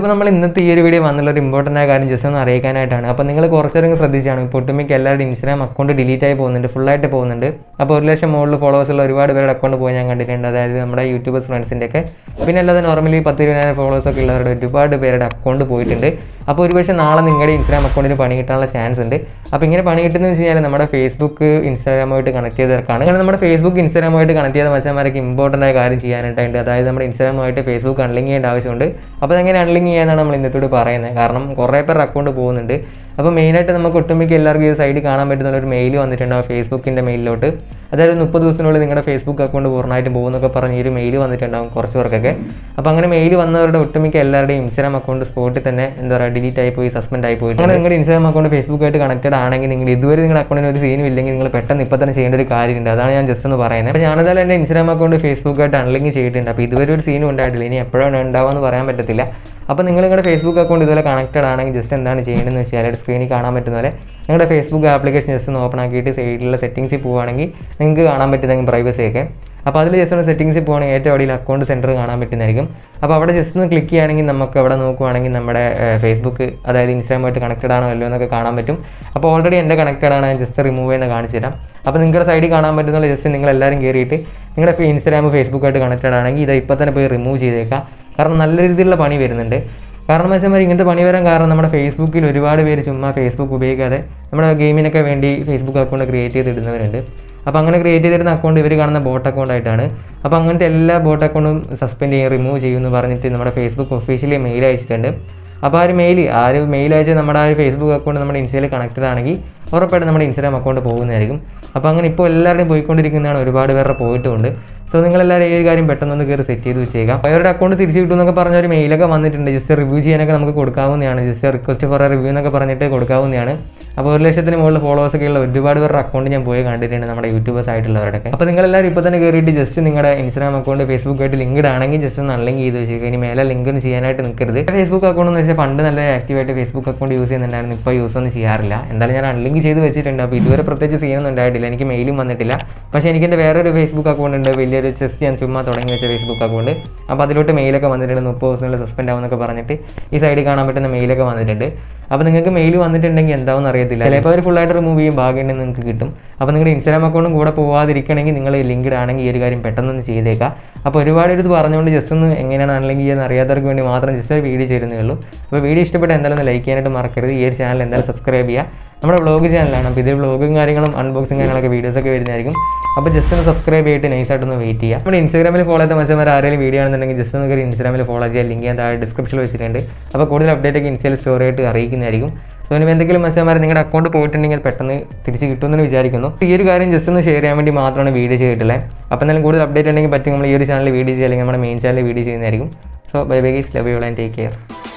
ഇതിപ്പോൾ നമ്മൾ ഇന്നത്തെ ഈ ഒരു വീഡിയോ വന്നുള്ള ഒരു ഇമ്പോർട്ടൻ്റ് ആയ കാര്യം ജസ്റ്റ് ഒന്ന് അറിയിക്കാനായിട്ടാണ് അപ്പോൾ നിങ്ങൾ കുറച്ചേരം ശ്രദ്ധിച്ചാണ് ഇപ്പോൾ ഒട്ടുമിക്ക എല്ലാവരുടെ ഇൻസ്റ്റാഗ്രാം അക്കൗണ്ട് ഡിലീറ്റ് ആയി പോകുന്നുണ്ട് ഫുള്ളായിട്ട് പോകുന്നുണ്ട് അപ്പോൾ ഒരു ലക്ഷം മുകളിൽ ഫോളോവേഴ്സ് ഉള്ള ഒരുപാട് പേരുടെ അക്കൗണ്ട് പോയി ഞാൻ കണ്ടിട്ടുണ്ട് അതായത് നമ്മുടെ യൂട്യൂബേഴ്സ് ഫ്രണ്ട്സിൻ്റെ ഒക്കെ പിന്നെ അല്ലാതെ നോർമലി പത്ത് ഇരുപതിനായിരം ഫോളോവേഴ്സ് ഒക്കെ ഉള്ളവരുടെ ഒരുപാട് പേരുടെ അക്കൗണ്ട് പോയിട്ടുണ്ട് അപ്പോൾ ഒരുപക്ഷെ നാളെ നിങ്ങളുടെ ഇൻസ്റ്റാഗ്രാം അക്കൗണ്ടിന് പണി കിട്ടാനുള്ള ചാൻസ് ഉണ്ട് അപ്പോൾ ഇങ്ങനെ പണി കിട്ടുന്നത് വെച്ച് കഴിഞ്ഞാൽ നമ്മുടെ ഫേസ്ബുക്ക് ഇൻസ്റ്റാഗ്രാമുമായിട്ട് കണക്ട് ചെയ്തവർക്കാണ് കാരണം നമ്മുടെ ഫേസ്ബുക്ക് ഇൻസ്റ്റാഗ്രാമുമായിട്ട് കണക്ട് ചെയ്ത മത്സരമാരൊക്കെ ഇമ്പോർട്ടൻ്റ് ആയ കാര്യം ചെയ്യാനായിട്ടുണ്ട് അതായത് നമ്മുടെ ഇൻസ്റ്റാഗ്രാമുമായിട്ട് ഫേസ്ബുക്ക് അൺലിങ്ക് ചെയ്യേണ്ട ആവശ്യമുണ്ട് അപ്പോൾ അതെങ്ങനെ അൺലിങ്ക് ചെയ്യാനാണ് നമ്മൾ ഇന്നത്തോട് പറയുന്നത് കാരണം കുറേ പേർ അക്കൗണ്ട് പോകുന്നുണ്ട് അപ്പോൾ മെയിനായിട്ട് നമുക്ക് ഒട്ടുമിക്ക എല്ലാവർക്കും ഈ സൈഡിൽ കാണാൻ പറ്റുന്ന ഒരു മെയിൽ വന്നിട്ടുണ്ടാവും ഫേസ്ബുക്കിൻ്റെ മെയിലിലോട്ട് അതായത് മുപ്പത് ദിവസത്തിനുള്ളിൽ നിങ്ങളുടെ ഫേസ്ബുക്ക് അക്കൗണ്ട് പൂർണ്ണമായിട്ടും പോകുന്നൊക്കെ പറഞ്ഞ് ഈ ഒരു മെയിൽ വന്നിട്ടുണ്ടാവും കുറച്ച് പേർക്കൊക്കെ അപ്പോൾ അങ്ങനെ മെയിൽ വന്നവരുടെ ഒട്ടുമിക്ക എല്ലാവരുടെയും ഇൻസ്റ്റാഗ്രാം അക്കൗണ്ട് സ്പോട്ടിൽ തന്നെ എന്താ പറയുക ഡിലീറ്റ് ആയി പോയി സസ്പെൻഡ് ആയി പോയി അങ്ങനെ നിങ്ങളുടെ ഇൻസ്റ്റാഗ്രാം അക്കൗണ്ട് ഫേസ്ബുക്കായിട്ട് കണക്റ്റഡ് ആണെങ്കിൽ നിങ്ങൾ ഇതുവരെ നിങ്ങളുടെ അക്കൗണ്ടിന് ഒരു സീനും ഇല്ലെങ്കിൽ നിങ്ങൾ പെട്ടെന്ന് ഇപ്പോൾ തന്നെ ചെയ്യേണ്ട ഒരു കാര്യമുണ്ട് അതാണ് ഞാൻ ജസ്റ്റ് ഒന്ന് പറയുന്നത് അപ്പോൾ ഞാനതായാലും എൻ്റെ ഇൻസ്റ്റാഗ്രാം അക്കൗണ്ട് ഫേസ്ബുക്കായിട്ട് അൺലിങ്ക് ചെയ്തിട്ടുണ്ട് അപ്പോൾ ഇതുവരെ ഒരു സീനും ഉണ്ടായിട്ടില്ല ഇനി എപ്പോഴാണ് ഉണ്ടാവുക പറയാൻ പറ്റത്തില്ല അപ്പോൾ നിങ്ങൾ നിങ്ങളുടെ ഫേസ്ബുക്ക് അക്കൗണ്ട് ഇതുപോലെ കണക്റ്റഡ് ആണെങ്കിൽ ജസ്റ്റ് എന്താണ് ചെയ്യേണ്ടതെന്ന് വെച്ചാൽ സ്ക്രീനിൽ കാണാൻ പറ്റുന്ന പോലെ നിങ്ങളുടെ ഫേസ്ബുക്ക് ആപ്ലിക്കേഷൻ ജസ്റ്റ് ഒന്ന് ഓപ്പൺ ആക്കിയിട്ട് സൈഡിലുള്ള സെറ്റിംഗ്സിൽ പോവുകയാണെങ്കിൽ നിങ്ങൾക്ക് കാണാൻ പറ്റുന്നതെങ്കിൽ പ്രൈവസി ഒക്കെ അപ്പോൾ അതിൽ ജസ്റ്റ് ഒന്ന് സെറ്റിംഗ്സിൽ പോകുകയാണെങ്കിൽ ഏറ്റവും അടിയിൽ അക്കൗണ്ട് സെൻറ്റർ കാണാൻ പറ്റുന്നതായിരിക്കും അപ്പോൾ അവിടെ ജസ്റ്റ് ഒന്ന് ക്ലിക്ക് ചെയ്യുകയാണെങ്കിൽ നമുക്ക് അവിടെ നോക്കുവാണെങ്കിൽ നമ്മുടെ ഫേസ്ബുക്ക് അതായത് ഇൻസ്റ്റാഗ്രാമായിട്ട് കണക്റ്റഡ് ആണോ അല്ലോ എന്നൊക്കെ കാണാൻ പറ്റും അപ്പോൾ ഓൾറെഡി എൻ്റെ കണക്റ്റഡ് ആണ് ഞാൻ ജസ്റ്റ് റിമൂവ് ചെയ്യുന്ന കാണിച്ചു തരാം അപ്പോൾ നിങ്ങളുടെ സൈഡിൽ കാണാൻ പറ്റുന്ന ജസ്റ്റ് നിങ്ങൾ എല്ലാവരും കയറിയിട്ട് നിങ്ങളുടെ ഇൻസ്റ്റാഗ്രാം ഫേസ്ബുക്കായിട്ട് കണക്റ്റഡ് ആണെങ്കിൽ ഇത് ഇപ്പോൾ തന്നെ പോയി റിമൂവ് ചെയ്തേക്കാം കാരണം നല്ല രീതിയിലുള്ള പണി വരുന്നുണ്ട് കാരണം എന്ന് വെച്ചാൽ ഇങ്ങനത്തെ പണി വരാൻ കാരണം നമ്മുടെ ഫേസ്ബുക്കിൽ ഒരുപാട് പേര് ചുമ്മാ ഫേസ്ബുക്ക് ഉപയോഗിക്കാതെ നമ്മുടെ ഗെയിമിനൊക്കെ വേണ്ടി ഫേസ്ബുക്ക് അക്കൗണ്ട് ക്രിയേറ്റ് ചെയ്തിടുന്നവരുണ്ട് അപ്പോൾ അങ്ങനെ ക്രിയേറ്റ് ചെയ്തിരുന്ന അക്കൗണ്ട് ഇവർ കാണുന്ന ബോട്ട് അക്കൗണ്ട് ആയിട്ടാണ് അപ്പോൾ അങ്ങനത്തെ എല്ലാ ബോട്ട് അക്കൗണ്ടും സസ്പെൻഡ് ചെയ്യും റിമൂവ് ചെയ്യുമെന്ന് പറഞ്ഞിട്ട് നമ്മുടെ ഫേസ്ബുക്ക് ഒഫീഷ്യലി മെയിൽ അയച്ചിട്ടുണ്ട് അപ്പോൾ ആ ഒരു മെയിൽ ആ ഒരു മെയിൽ അയച്ച് നമ്മുടെ ആ ഒരു ഫേസ്ബുക്ക് അക്കൗണ്ട് നമ്മുടെ ഇൻസ്റ്റയിൽ കണക്റ്റഡ് ആണെങ്കിൽ ഉറപ്പായിട്ടും നമ്മുടെ ഇൻസ്റ്റാഗ്രാം അക്കൗണ്ട് പോകുന്നതായിരിക്കും അപ്പോൾ അങ്ങനെ ഇപ്പോൾ എല്ലാവരുടെയും പോയിക്കൊണ്ടിരിക്കുന്നതാണ് ഒരുപാട് പേരുടെ പോയിട്ടുമുണ്ട് സോ നിങ്ങളെല്ലാവരും ഈ ഒരു കാര്യം പെട്ടെന്നൊന്ന് കയറി സെറ്റ് ചെയ്ത് വെച്ചേക്കാം അവരുടെ അക്കൗണ്ട് തിരിച്ചു കിട്ടും എന്നൊക്കെ പറഞ്ഞ ഒരു മെയിലൊക്കെ വന്നിട്ടുണ്ട് ജസ്റ്റ് റിവ്യൂ ചെയ്യാനൊക്കെ നമുക്ക് കൊടുക്കാവുന്നതാണ് ജസ്റ്റ് റിക്വസ്റ്റ് ഫോർ റിവ്യൂ എന്നൊക്കെ പറഞ്ഞിട്ട് കൊടുക്കാവുന്നതാണ് അപ്പോൾ ഒരു ലക്ഷത്തിന് മുകളിൽ ഫോളോവേഴ്സ് ഒക്കെ ഉള്ള ഒരുപാട് പേരുടെ അക്കൗണ്ട് ഞാൻ പോയി കണ്ടിട്ടുണ്ട് നമ്മുടെ യൂട്യൂബേഴ്സ് ആയിട്ടുള്ളവരൊക്കെ അപ്പോൾ നിങ്ങളെല്ലാവരും ഇപ്പോൾ തന്നെ കയറിയിട്ട് ജസ്റ്റ് നിങ്ങളുടെ ഇൻസ്റ്റാഗ്രാം അക്കൗണ്ട് ഫേസ്ബുക്കായിട്ട് ലിങ്ക്ഡ് ആണെങ്കിൽ ജസ്റ്റ് ഒന്ന് അൺലിങ്ക് ചെയ്ത് വെച്ചേക്കുക ഇനി മേലെ ലിങ്ക് ഒന്നും ചെയ്യാനായിട്ട് നിൽക്കരുത് ഫേസ്ബുക്ക് അക്കൗണ്ട് എന്ന് വെച്ചാൽ പണ്ട് നല്ല ആക്റ്റീവായിട്ട് ഫേസ്ബുക്ക് അക്കൗണ്ട് യൂസ് ചെയ്യുന്നുണ്ടായിരുന്നു ഇപ്പോൾ യൂസ് ഒന്നും ചെയ്യാറില്ല എന്തായാലും ഞാൻ അൺലിങ്ക് ചെയ്ത് വെച്ചിട്ടുണ്ട് അപ്പോൾ ഇതുവരെ പ്രത്യേകിച്ച് സീനൊന്നും ഉണ്ടായിട്ടില്ല എനിക്ക് മെയിലും വന്നിട്ടില്ല പക്ഷേ എനിക്ക് എൻ്റെ വേറൊരു ഫേസ്ബുക്ക് അക്കൗണ്ട് ഉണ്ട് വലിയൊരു ജസ്റ്റ് ഞാൻ ചുമ്മാ തുടങ്ങി വെച്ച ഫേസ്ബുക്ക് അക്കൗണ്ട് അപ്പോൾ അതിലോട്ട് മെയിലൊക്കെ വന്നിട്ടുണ്ട് മുപ്പത് ദിവസങ്ങളിൽ സസ്പെൻഡ് ആവുമെന്നൊക്കെ പറഞ്ഞിട്ട് ഈ സൈഡിൽ കാണാൻ പറ്റുന്ന മെയിലൊക്കെ വന്നിട്ടുണ്ട് അപ്പോൾ നിങ്ങൾക്ക് മെയിൽ വന്നിട്ടുണ്ടെങ്കിൽ എന്താവും അറിയത്തില്ല ചിലപ്പോൾ അവർ ഫുള്ളായിട്ട് റിമൂവ് ചെയ്യും ഭാഗ്യമുണ്ടെങ്കിൽ നിങ്ങൾക്ക് കിട്ടും അപ്പോൾ നിങ്ങളുടെ ഇൻസ്റ്റാഗ്രാം അക്കൗണ്ടും കൂടെ പോകാതിരിക്കണമെങ്കിൽ നിങ്ങൾ ലിങ്ക്ഡ് ആണെങ്കിൽ ഈ ഒരു കാര്യം പെട്ടെന്നൊന്ന് ചെയ്തേക്കാം അപ്പോൾ ഒരുപാട് ഇത് പറഞ്ഞുകൊണ്ട് ജസ്റ്റ് ഒന്ന് എങ്ങനെയാണ് അൺലിങ്ക് ചെയ്യാൻ അറിയാത്തവർക്ക് വേണ്ടി മാത്രം ജസ്റ്റ് ഒരു വീഡിയോ ചെയ്യുന്നേ ഉള്ളൂ അപ്പോൾ വീഡിയോ ഇഷ്ടപ്പെട്ട എന്തായാലും ഒന്ന് ലൈക്ക് ചെയ്യാനായിട്ട് മറക്കരുത് ഈ ഒരു ചാനൽ എന്തായാലും സബ്സ്ക്രൈബ് ചെയ്യുക നമ്മുടെ വ്ളോഗ് ചാനലാണ് അപ്പോൾ ഇതിൽ വ്ളോഗും കാര്യങ്ങളും അൺബോക്സിങ് കാര്യങ്ങളൊക്കെ വീഡിയോസൊക്കെ വരുന്നതായിരിക്കും അപ്പോൾ ജസ്റ്റ് ഒന്ന് സബ്സ്ക്രൈബ് ചെയ്തിട്ട് നൈസായിട്ടൊന്ന് വെയിറ്റ് ചെയ്യുക നമ്മുടെ ഇൻസ്റ്റാഗ്രാമിൽ ഫോളോ ചെയ്ത മത്സരം ആരെങ്കിലും വീഡിയോ ആണെന്നുണ്ടെങ്കിൽ ജസ്റ്റ് ഒന്ന് കയറി ഇൻസ്റ്റാഗ്രാമിൽ ഫോളോ ചെയ്യാൻ ലിങ്ക് ഞാൻ താഴെ ഡിസ്ക്രിപ്ഷനിൽ വെച്ചിട്ടുണ്ട് അപ്പോൾ കൂടുതൽ അപ്ഡേറ്റ് ഒക്കെ ഇൻസ്റ്റയിൽ സ്റ്റോറി ആയിട്ട് അറിയിക്കുന്നതായിരിക്കും സോ ഇനി എന്തെങ്കിലും മത്സരമാർ നിങ്ങളുടെ അക്കൗണ്ട് പോയിട്ടുണ്ടെങ്കിൽ പെട്ടെന്ന് തിരിച്ച് കിട്ടുമെന്ന് വിചാരിക്കുന്നു ഈ ഒരു കാര്യം ജസ്റ്റ് ഒന്ന് ഷെയർ ചെയ്യാൻ വേണ്ടി മാത്രമാണ് വീഡിയോ ചെയ്തിട്ടുള്ളത് അപ്പോൾ എന്നാലും കൂടുതൽ അപ്ഡേറ്റ് ഉണ്ടെങ്കിൽ പറ്റും നമ്മൾ ഈ ഒരു ചാനൽ വീഡിയോ ചെയ്യുക അല്ലെങ്കിൽ നമ്മുടെ മെയിൻ ചാനൽ വീഡിയോ ചെയ്യുന്നതായിരിക്കും so bye bye guys love you and take care